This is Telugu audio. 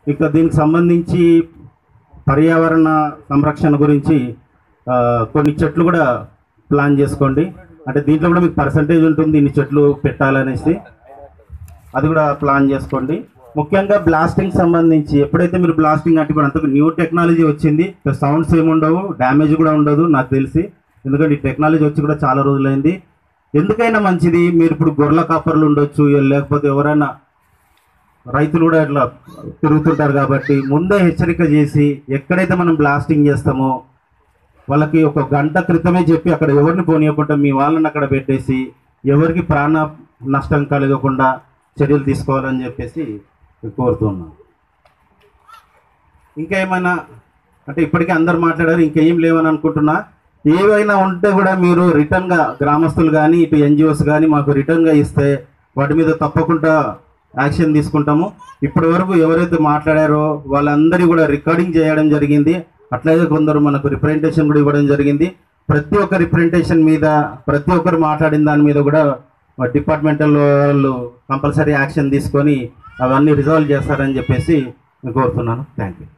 ఇక దీనికి సంబంధించి పర్యావరణ సంరక్షణ గురించి ఆ, కొన్ని చెట్లు కూడా ప్లాన్ చేసుకోండి అంటే దీంట్లో కూడా మీకు పర్సంటేజ్ ఉంటుంది ఇన్ని చెట్లు పెట్టాలనేసి అది కూడా ప్లాన్ చేసుకోండి ముఖ్యంగా బ్లాస్టింగ్ సంబంధించి ఎప్పుడైతే మీరు బ్లాస్టింగ్ అంటే ఇప్పుడు అంతకు న్యూ టెక్నాలజీ వచ్చింది సౌండ్స్ ఏమి ఉండవు డ్యామేజ్ కూడా ఉండదు నాకు తెలిసి ఎందుకంటే ఈ టెక్నాలజీ వచ్చి కూడా చాలా రోజులైంది ఎందుకైనా మంచిది మీరు ఇప్పుడు గొర్రెల కాపర్లు ఉండొచ్చు లేకపోతే ఎవరైనా రైతులు కూడా ఇట్లా తిరుగుతుంటారు కాబట్టి ముందే హెచ్చరిక చేసి ఎక్కడైతే మనం బ్లాస్టింగ్ చేస్తామో వాళ్ళకి ఒక గంట క్రితమే చెప్పి అక్కడ ఎవరిని పోనీయకుండా మీ వాళ్ళని అక్కడ పెట్టేసి ఎవరికి ప్రాణ నష్టం కలగకుండా చర్యలు తీసుకోవాలని చెప్పేసి కోరుతున్నాను ఇంకా ఏమైనా అంటే ఇప్పటికే అందరు మాట్లాడారు ఇంకేం లేవని అనుకుంటున్నా ఏవైనా ఉంటే కూడా మీరు రిటర్న్గా గ్రామస్తులు కానీ ఇటు ఎన్జిఓస్ కానీ మాకు రిటర్న్గా ఇస్తే వాటి మీద తప్పకుండా యాక్షన్ తీసుకుంటాము ఇప్పటి వరకు ఎవరైతే మాట్లాడారో వాళ్ళందరి కూడా రికార్డింగ్ చేయడం జరిగింది అట్లాగే కొందరు మనకు రిప్రజెంటేషన్ కూడా ఇవ్వడం జరిగింది ప్రతి ఒక్క రిప్రజెంటేషన్ మీద ప్రతి ఒక్కరు మాట్లాడిన దాని మీద కూడా డిపార్ట్మెంటల్ వాళ్ళు కంపల్సరీ యాక్షన్ తీసుకొని అవన్నీ రిజాల్వ్ చేస్తారని చెప్పేసి నేను కోరుతున్నాను థ్యాంక్ యూ